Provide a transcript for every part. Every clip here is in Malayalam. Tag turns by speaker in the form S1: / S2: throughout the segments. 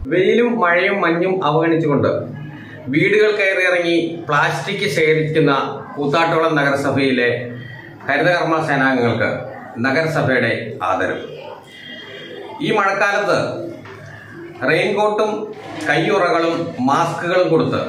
S1: വെയിലും മഴയും മഞ്ഞും അവഗണിച്ചുകൊണ്ട് വീടുകൾ കയറിയിറങ്ങി പ്ലാസ്റ്റിക് ശേഖരിക്കുന്ന കൂത്താട്ടോളം നഗരസഭയിലെ ഹരിതകർമ്മ സേനാംഗങ്ങൾക്ക് നഗരസഭയുടെ ആദരവ് ഈ മഴക്കാലത്ത് റെയിൻകോട്ടും കയ്യുറകളും മാസ്കുകളും കൊടുത്ത്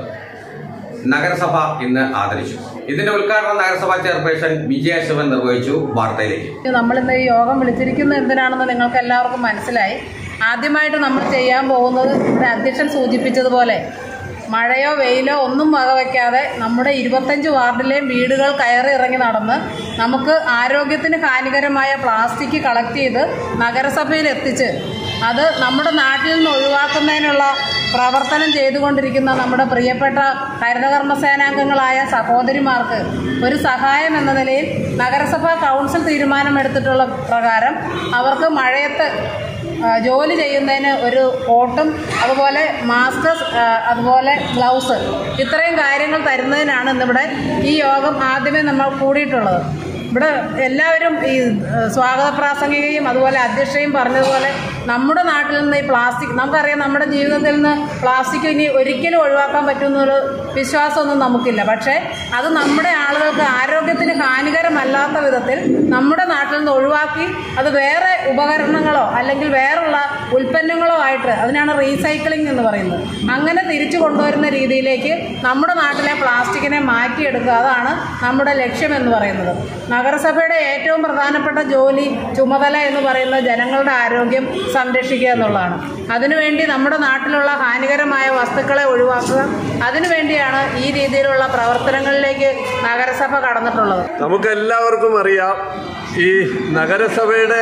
S1: നഗരസഭ ഇന്ന് ആദരിച്ചു ഇതിന്റെ ഉദ്ഘാടനം നഗരസഭാ ചെയർപേഴ്സൺ വിജയ ശിവൻ നിർവഹിച്ചു വാർത്തയിലേക്ക്
S2: നമ്മളിന്ന് ഈ യോഗം വിളിച്ചിരിക്കുന്നത് എന്തിനാണെന്ന് നിങ്ങൾക്ക് എല്ലാവർക്കും മനസ്സിലായി ആദ്യമായിട്ട് നമ്മൾ ചെയ്യാൻ പോകുന്നത് ഇവിടെ അധ്യക്ഷൻ സൂചിപ്പിച്ചതുപോലെ മഴയോ വെയിലോ ഒന്നും വകവയ്ക്കാതെ നമ്മുടെ ഇരുപത്തഞ്ച് വാർഡിലെയും വീടുകൾ കയറി ഇറങ്ങി നടന്ന് നമുക്ക് ആരോഗ്യത്തിന് ഹാനികരമായ പ്ലാസ്റ്റിക് കളക്ട് ചെയ്ത് നഗരസഭയിൽ എത്തിച്ച് അത് നമ്മുടെ നാട്ടിൽ നിന്ന് ഒഴിവാക്കുന്നതിനുള്ള പ്രവർത്തനം ചെയ്തുകൊണ്ടിരിക്കുന്ന നമ്മുടെ പ്രിയപ്പെട്ട ഹരിതകർമ്മ സേനാംഗങ്ങളായ സഹോദരിമാർക്ക് ഒരു സഹായം എന്ന നിലയിൽ നഗരസഭാ കൗൺസിൽ തീരുമാനമെടുത്തിട്ടുള്ള പ്രകാരം അവർക്ക് മഴയത്ത് ആ, ജോലി ചെയ്യുന്നതിന് ഒരു കോട്ടും അതുപോലെ മാസ്ക് ആ, അതുപോലെ ഗ്ലൗസ് ഇത്രയും കാര്യങ്ങൾ തരുന്നതിനാണ് ഇന്നിവിടെ ഈ യോഗം ആദ്യമേ നമ്മൾ കൂടിയിട്ടുള്ളത് ഇവിടെ എല്ലാവരും ഈ ആ, സ്വാഗത പ്രാസംഗികയും അതുപോലെ അധ്യക്ഷയും പറഞ്ഞതുപോലെ നമ്മുടെ നാട്ടിൽ നിന്ന് ഈ പ്ലാസ്റ്റിക് നമുക്കറിയാം നമ്മുടെ ജീവിതത്തിൽ നിന്ന് പ്ലാസ്റ്റിക് ഇനി ഒരിക്കലും ഒഴിവാക്കാൻ പറ്റുമെന്നൊരു വിശ്വാസമൊന്നും നമുക്കില്ല പക്ഷേ അത് നമ്മുടെ ആളുകൾക്ക് ആരോഗ്യത്തിന് ഹാനികരമല്ലാത്ത വിധത്തിൽ നമ്മുടെ നാട്ടിൽ നിന്ന് ഒഴിവാക്കി അത് വേറെ ഉപകരണങ്ങളോ അല്ലെങ്കിൽ വേറുള്ള ഉൽപ്പന്നങ്ങളോ ആയിട്ട് അതിനാണ് റീസൈക്ലിംഗ് എന്ന് പറയുന്നത് അങ്ങനെ തിരിച്ചു കൊണ്ടുവരുന്ന രീതിയിലേക്ക് നമ്മുടെ നാട്ടിലെ പ്ലാസ്റ്റിക്കിനെ മാറ്റിയെടുക്കുക അതാണ് നമ്മുടെ ലക്ഷ്യം എന്ന് പറയുന്നത് നഗരസഭയുടെ ഏറ്റവും പ്രധാനപ്പെട്ട ജോലി ചുമതല എന്ന് പറയുന്നത് ജനങ്ങളുടെ ആരോഗ്യം സംരക്ഷിക്കുക എന്നുള്ളതാണ് അതിനുവേണ്ടി നമ്മുടെ നാട്ടിലുള്ള ഹാനികരമായ വസ്തുക്കളെ ഒഴിവാക്കുക അതിനുവേണ്ടിയാണ് ഈ രീതിയിലുള്ള പ്രവർത്തനങ്ങളിലേക്ക് നഗരസഭ കടന്നിട്ടുള്ളത്
S3: നമുക്ക് എല്ലാവർക്കും അറിയാം ഈ നഗരസഭയുടെ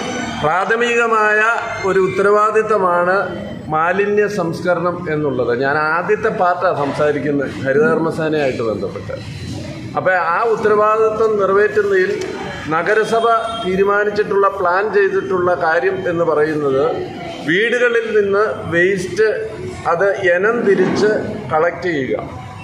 S3: പ്രാഥമികമായ ഒരു ഉത്തരവാദിത്തമാണ് മാലിന്യ സംസ്കരണം എന്നുള്ളത് ഞാൻ ആദ്യത്തെ പാർട്ടാണ് സംസാരിക്കുന്നത് ഹരിതകർമ്മസേനയായിട്ട് ബന്ധപ്പെട്ട് അപ്പോൾ ആ ഉത്തരവാദിത്വം നിറവേറ്റുന്നതിൽ നഗരസഭ തീരുമാനിച്ചിട്ടുള്ള പ്ലാൻ ചെയ്തിട്ടുള്ള കാര്യം എന്ന് പറയുന്നത് വീടുകളിൽ നിന്ന് വേസ്റ്റ് അത് ഇനം തിരിച്ച് കളക്ട് ചെയ്യുക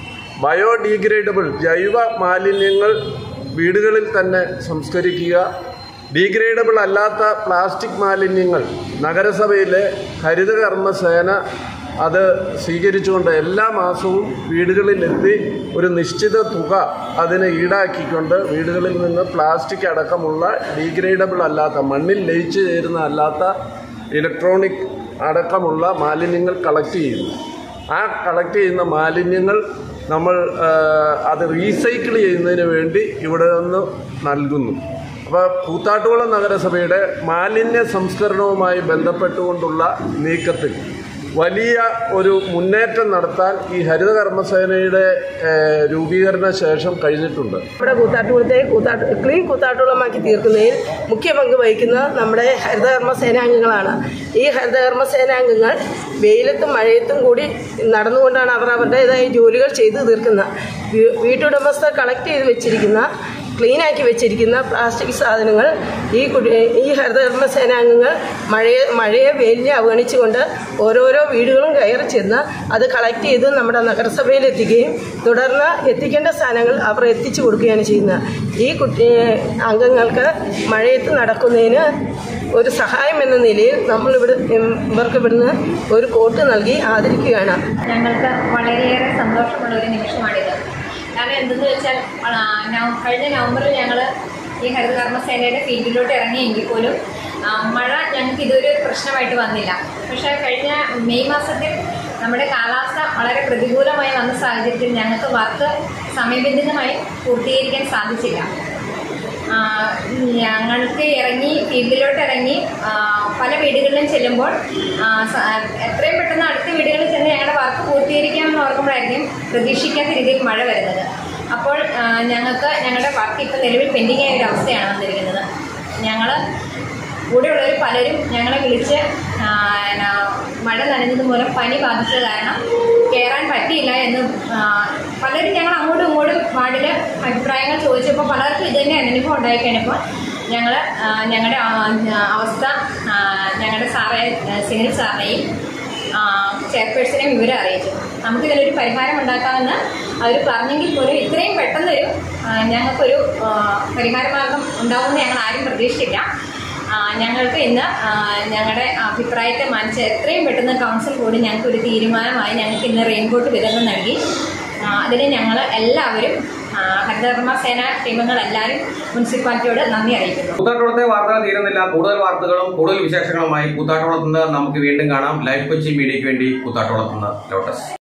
S3: ബയോഡീഗ്രേഡബിൾ ജൈവ മാലിന്യങ്ങൾ വീടുകളിൽ തന്നെ സംസ്കരിക്കുക ഡീഗ്രേഡബിൾ അല്ലാത്ത പ്ലാസ്റ്റിക് മാലിന്യങ്ങൾ നഗരസഭയിലെ ഹരിതകർമ്മസേന അത് സ്വീകരിച്ചുകൊണ്ട് എല്ലാ മാസവും വീടുകളിലെത്തി ഒരു നിശ്ചിത തുക അതിന് ഈടാക്കിക്കൊണ്ട് വീടുകളിൽ നിന്ന് പ്ലാസ്റ്റിക് അടക്കമുള്ള ഡീഗ്രേഡബിൾ അല്ലാത്ത മണ്ണിൽ ലയിച്ചു ചേരുന്ന അല്ലാത്ത ഇലക്ട്രോണിക് അടക്കമുള്ള മാലിന്യങ്ങൾ കളക്ട് ചെയ്യുന്നു ആ കളക്ട് ചെയ്യുന്ന മാലിന്യങ്ങൾ നമ്മൾ ആ, അത് റീസൈക്കിൾ ചെയ്യുന്നതിന് വേണ്ടി ഇവിടെ നിന്ന് നൽകുന്നു അപ്പോൾ കൂത്താട്ടുകുളം നഗരസഭയുടെ മാലിന്യ സംസ്കരണവുമായി ബന്ധപ്പെട്ടുകൊണ്ടുള്ള നീക്കത്തിൽ വലിയ ഒരു മുന്നേറ്റം നടത്താൻ ഈ ഹരിതകർമ്മസേനയുടെ ഏ, രൂപീകരണ ശേഷം കഴിഞ്ഞിട്ടുണ്ട്
S4: നമ്മുടെ കൂത്താട്ടുകുളത്തെ കൂത്താട്ട് ക്ലീൻ കൂത്താട്ടുകുളമാക്കി തീർക്കുന്നതിൽ മുഖ്യ പങ്ക് വഹിക്കുന്ന നമ്മുടെ ഹരിതകർമ്മ സേനാംഗങ്ങളാണ് ഈ ഹരിതകർമ്മ സേനാംഗങ്ങൾ വെയിലത്തും മഴയത്തും കൂടി നടന്നുകൊണ്ടാണ് അവർ അവരുടേതായ ജോലികൾ ചെയ്തു തീർക്കുന്നത് വീ- വീട്ടുടമസ്ഥർ കളക്ട് ചെയ്ത് വെച്ചിരിക്കുന്ന ക്ലീനാക്കി വെച്ചിരിക്കുന്ന പ്ലാസ്റ്റിക് സാധനങ്ങൾ ഈ കുടി ഈ ഹരിതകർമ്മ സേനാംഗങ്ങൾ മഴയെ മഴയെ വെയിലിനെ അവഗണിച്ചുകൊണ്ട് ഓരോരോ വീടുകളും കയറി ചെന്ന് അത് കളക്ട് ചെയ്ത് നമ്മുടെ നഗരസഭയിൽ എത്തിക്കുകയും തുടർന്ന് എത്തിക്കേണ്ട സാധനങ്ങൾ അവർ എത്തിച്ചു കൊടുക്കുകയാണ് ചെയ്യുന്നത് ഈ കുട്ടി അംഗങ്ങൾക്ക് മഴയത്ത് നടക്കുന്നതിന് ഒരു സഹായം എന്ന നിലയിൽ നമ്മളിവിടെ ഇവർക്ക് ഇവിടുന്ന് ഒരു കോട്ട് നൽകി ആദരിക്കുകയാണ്
S5: ഞങ്ങൾക്ക് വളരെയേറെ സന്തോഷമുള്ള ഒരു നിമിഷമാണിത് കാരണം എന്തെന്ന് വെച്ചാൽ ആ, നവ- കഴിഞ്ഞ നവംബറിൽ ഞങ്ങൾ ഈ ഹരിതകർമ്മസേനയുടെ ഫീൽഡിലോട്ട് ഇറങ്ങിയെങ്കിൽ പോലും ആ, മഴ ഞങ്ങൾക്ക് ഇതൊരു പ്രശ്നമായിട്ട് വന്നില്ല പക്ഷേ കഴിഞ്ഞ മെയ് മാസത്തിൽ നമ്മുടെ കാലാവസ്ഥ വളരെ പ്രതികൂലമായി വന്ന സാഹചര്യത്തിൽ ഞങ്ങൾക്ക് വർക്ക് സമയബന്ധിതമായി പൂർത്തീകരിക്കാൻ സാധിച്ചില്ല ആ, ഞങ്ങൾക്ക് ഇറങ്ങി ഫീൽഡിലോട്ട് ഇറങ്ങി ആ, പല വീടുകളിലും ചെല്ലുമ്പോൾ ആ, സ- എത്രയും പെട്ടെന്ന് അടുത്ത വീടുകളിൽ ചെന്ന് ഞങ്ങളുടെ വർക്ക് പൂർത്തീകരിക്കാമെന്ന് ഓർക്കുമ്പോഴായിരിക്കും പ്രതീക്ഷിക്കാത്ത രീതിയിൽ മഴ വരുന്നത് അപ്പോൾ ആ, ഞങ്ങൾക്ക് ഞങ്ങളുടെ വർക്ക് ഇപ്പോൾ നിലവിൽ പെൻഡിങ് ആയ ഒരു അവസ്ഥയാണ് വന്നിരിക്കുന്നത് ഞങ്ങൾ കൂടെയുള്ളവർ പലരും ഞങ്ങളെ വിളിച്ച് ആ, എന്നാ, മഴ നനഞ്ഞത് മൂലം പനി ബാധിച്ചത് കാരണം കയറാൻ പറ്റിയില്ല എന്ന് ആ, പലരും ഞങ്ങൾ അങ്ങോട്ടും ഇങ്ങോട്ടും വാർഡിൽ അഭിപ്രായങ്ങൾ ചോദിച്ചപ്പോൾ പലർക്കും ഇത് തന്നെ അനുഭവം ഉണ്ടായി കഴിഞ്ഞപ്പോൾ ഞങ്ങൾ ഞങ്ങളുടെ അവസ്ഥ ആ, ഞങ്ങളുടെ സാറെ ആ, സിനിൽ സാറിനെയും ചെയർപേഴ്സണെയും വിവരം അറിയിച്ചു നമുക്കിതിനൊരു പരിഹാരം ഉണ്ടാക്കാമെന്ന് അവർ പറഞ്ഞെങ്കിൽ പോലും ഇത്രയും പെട്ടെന്നൊരു ആ, ഞങ്ങൾക്കൊരു ആ, പരിഹാര മാർഗം ഉണ്ടാവുമെന്ന് ഞങ്ങൾ ആരും പ്രതീക്ഷിച്ചില്ല ആ, ഞങ്ങൾക്ക് ഇന്ന് ആ, ഞങ്ങളുടെ അഭിപ്രായത്തെ മാനിച്ച് എത്രയും പെട്ടെന്ന് കൗൺസിൽ കൂടി ഞങ്ങൾക്ക് ഒരു തീരുമാനമായി ഞങ്ങൾക്ക് ഇന്ന് റെയിൻകോട്ട് വിതരണം നൽകി ആ, അതിന് ഞങ്ങൾ എല്ലാവരും ആ, ഹരിതകർമ്മ സേന ടീമുകളെല്ലാവരും മുനിസിപ്പാലിറ്റിയോട് നന്ദി അറിയിക്കുന്നു
S1: കൂത്താട്ടോളത്തെ വാർത്തകൾ തീരുന്നില്ല കൂടുതൽ വാർത്തകളും കൂടുതൽ വിശേഷങ്ങളുമായി കൂത്താട്ടോളത്ത് നിന്ന് നമുക്ക് വീണ്ടും കാണാം ലൈവ് കൊച്ചി മീഡിയയ്ക്ക് വേണ്ടി കൂത്താട്ടോളത്ത് നിന്ന് ലോട്ടസ്